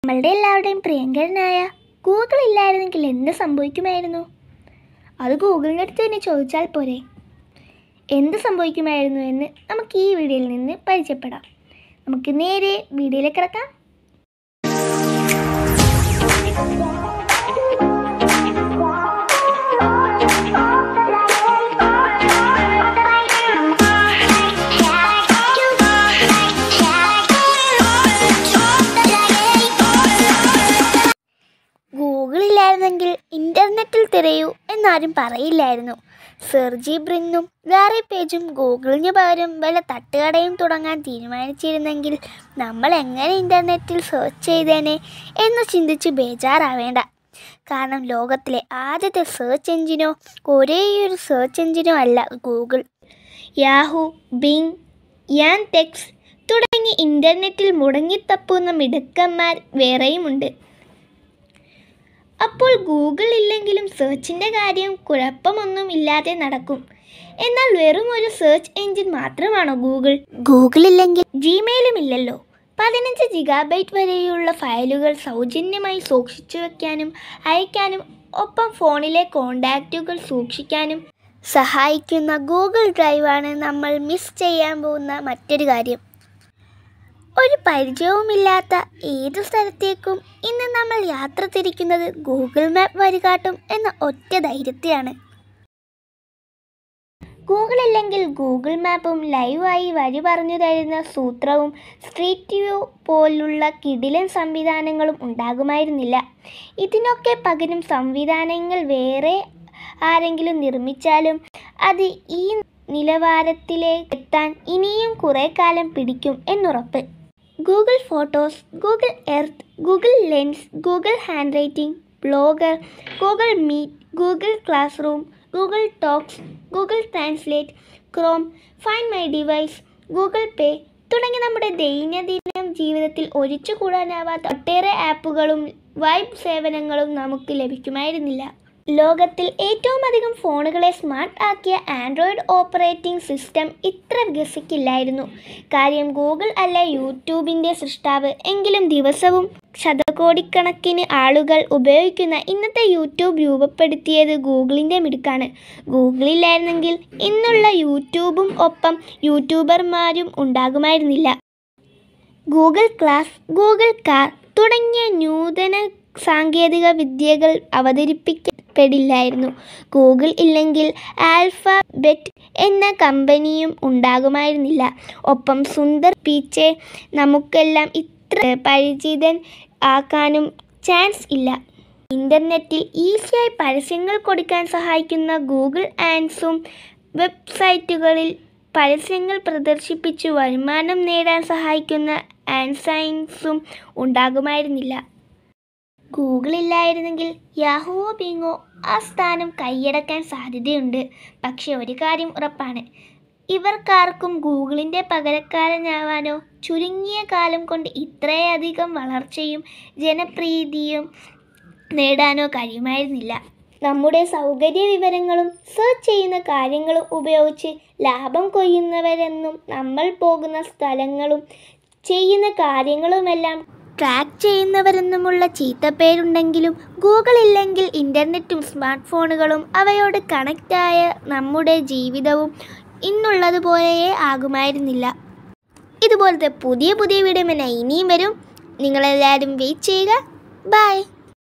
നമ്മളുടെ എല്ലാവരുടെയും പ്രിയങ്കരനായ ഗൂഗിൾ ഇല്ലായിരുന്നെങ്കിൽ എന്ത് സംഭവിക്കുമായിരുന്നു അത് ഗൂഗിളിൻ്റെ അടുത്ത് തന്നെ ചോദിച്ചാൽ പോരെ എന്ത് സംഭവിക്കുമായിരുന്നു എന്ന് നമുക്ക് ഈ വീഡിയോയിൽ നിന്ന് പരിചയപ്പെടാം നമുക്ക് നേരെ വീഡിയോയിലേക്ക് കിടക്കാം ഗൂഗിൾ ഇല്ലായിരുന്നെങ്കിൽ ഇൻ്റർനെറ്റിൽ തിരയൂ എന്നാരും പറയില്ലായിരുന്നു സെർജി ബ്രിന്നും ലാറി പേജും ഗൂഗിളിന് പകരം വല്ല തട്ടുകടയും തുടങ്ങാൻ തീരുമാനിച്ചിരുന്നെങ്കിൽ നമ്മൾ എങ്ങനെ ഇൻ്റർനെറ്റിൽ സെർച്ച് ചെയ്തേനെ എന്ന് ചിന്തിച്ച് ബേജാറാവേണ്ട കാരണം ലോകത്തിലെ ആദ്യത്തെ സെർച്ച് എഞ്ചിനോ ഒരേയൊരു സെർച്ച് എഞ്ചിനോ അല്ല Google Yahoo Bing Yandex തുടങ്ങി ഇൻ്റർനെറ്റിൽ മുടങ്ങിത്തപ്പുന്ന മിടുക്കന്മാർ വേറെയുമുണ്ട് അപ്പോൾ ഗൂഗിൾ ഇല്ലെങ്കിലും സെർച്ചിൻ്റെ കാര്യം കുഴപ്പമൊന്നും ഇല്ലാതെ നടക്കും എന്നാൽ വെറും ഒരു സെർച്ച് എഞ്ചിൻ മാത്രമാണോ ഗൂഗിൾ ഗൂഗിൾ ഇല്ലെങ്കിൽ ജിമെയിലും ഇല്ലല്ലോ പതിനഞ്ച് ജിഗാബൈറ്റ് വരെയുള്ള ഫയലുകൾ സൗജന്യമായി സൂക്ഷിച്ചു വെക്കാനും അയക്കാനും ഒപ്പം ഫോണിലെ കോണ്ടാക്റ്റുകൾ സൂക്ഷിക്കാനും സഹായിക്കുന്ന ഗൂഗിൾ ഡ്രൈവാണ് നമ്മൾ മിസ് ചെയ്യാൻ പോകുന്ന മറ്റൊരു കാര്യം ഒരു പരിചയവുമില്ലാത്ത ഏതു സ്ഥലത്തേക്കും ഇന്ന് നമ്മൾ യാത്ര തിരിക്കുന്നത് ഗൂഗിൾ മാപ്പ് വഴികാട്ടും എന്ന ഒറ്റ ധൈര്യത്തെയാണ് ഗൂഗിൾ ഇല്ലെങ്കിൽ ഗൂഗിൾ മാപ്പും ലൈവായി വഴി പറഞ്ഞു തരുന്ന സൂത്രവും സ്ട്രീറ്റ് വ്യൂ പോലുള്ള കിടിലൻ സംവിധാനങ്ങളും ഉണ്ടാകുമായിരുന്നില്ല ഇതിനൊക്കെ പകരം സംവിധാനങ്ങൾ വേറെ ആരെങ്കിലും നിർമ്മിച്ചാലും അത് ഈ നിലവാരത്തിലേക്ക് എത്താൻ ഇനിയും കുറേ കാലം പിടിക്കും എന്നുറപ്പ് Google Photos Google Earth Google Lens Google handwriting Blogger Google Meet Google classroom Google Talks Google Translate Chrome Find My Device Google Pay തുടങ്ങി നമ്മുടെ ദൈനംദിന ജീവിതത്തിൽ ഒഴിച്ചുകൂടാനാവാത്ത ഒട്ടേറെ ആപ്പുകളും വൈബ് സേവനങ്ങളും നമുക്ക് ലഭിക്കുമായിരുന്നില്ല ലോകത്തിൽ ഏറ്റവും അധികം ഫോണുകളെ സ്മാർട്ട് ആക്കിയ ആൻഡ്രോയിഡ് ഓപ്പറേറ്റിംഗ് സിസ്റ്റം ഇത്ര വികസിക്കില്ലായിരുന്നു കാര്യം ഗൂഗിൾ അല്ല യൂട്യൂബിൻ്റെ സൃഷ്ടാവ് എങ്കിലും ദിവസവും ശതകോടിക്കണക്കിന് ആളുകൾ ഉപയോഗിക്കുന്ന ഇന്നത്തെ യൂട്യൂബ് രൂപപ്പെടുത്തിയത് ഗൂഗിളിൻ്റെ മിടുക്കാണ് ഗൂഗിളില്ലായിരുന്നെങ്കിൽ ഇന്നുള്ള യൂട്യൂബും ഒപ്പം യൂട്യൂബർമാരും ഉണ്ടാകുമായിരുന്നില്ല ഗൂഗിൾ ക്ലാസ് ഗൂഗിൾ കാർ തുടങ്ങിയ നൂതന സാങ്കേതിക വിദ്യകൾ അവതരിപ്പിക്കപ്പെടില്ലായിരുന്നു ഗൂഗിൾ ഇല്ലെങ്കിൽ ആൽഫബെറ്റ് എന്ന കമ്പനിയും ഉണ്ടാകുമായിരുന്നില്ല ഒപ്പം സുന്ദർ പീച്ചെ നമുക്കെല്ലാം ഇത്ര പരിചിതൻ ആക്കാനും ചാൻസ് ഇല്ല ഇൻ്റർനെറ്റിൽ ഈസിയായി പരസ്യങ്ങൾ കൊടുക്കാൻ സഹായിക്കുന്ന ഗൂഗിൾ ആൻസും വെബ്സൈറ്റുകളിൽ പരസ്യങ്ങൾ പ്രദർശിപ്പിച്ച് വരുമാനം നേടാൻ സഹായിക്കുന്ന ആൻസൈൻസും ഉണ്ടാകുമായിരുന്നില്ല ഗൂഗിൾ ഇല്ലായിരുന്നെങ്കിൽ യാഹുവോ ബിങ്ങോ ആ സ്ഥാനം കൈയടക്കാൻ സാധ്യതയുണ്ട് പക്ഷെ ഒരു കാര്യം ഉറപ്പാണ് ഇവർക്കാർക്കും ഗൂഗിളിൻ്റെ പകരക്കാരനാവാനോ ചുരുങ്ങിയ കാലം കൊണ്ട് ഇത്രയധികം വളർച്ചയും ജനപ്രീതിയും നേടാനോ കഴിയുമായിരുന്നില്ല നമ്മുടെ സൗകര്യ വിവരങ്ങളും സെർച്ച് ചെയ്യുന്ന കാര്യങ്ങളും ഉപയോഗിച്ച് ലാഭം കൊയ്യുന്നവരെന്നും നമ്മൾ പോകുന്ന സ്ഥലങ്ങളും ചെയ്യുന്ന കാര്യങ്ങളുമെല്ലാം ട്രാക്ക് ചെയ്യുന്നവരെന്നുമുള്ള ചീത്തപ്പേരുണ്ടെങ്കിലും ഗൂഗിൾ ഇല്ലെങ്കിൽ ഇൻ്റർനെറ്റും സ്മാർട്ട് ഫോണുകളും അവയോട് കണക്റ്റായ നമ്മുടെ ജീവിതവും ഇന്നുള്ളതുപോലെയേ ആകുമായിരുന്നില്ല ഇതുപോലത്തെ പുതിയ പുതിയ വീഡിയോ ഇനിയും വരും നിങ്ങളെല്ലാവരും വെയിറ്റ് ചെയ്യുക ബൈ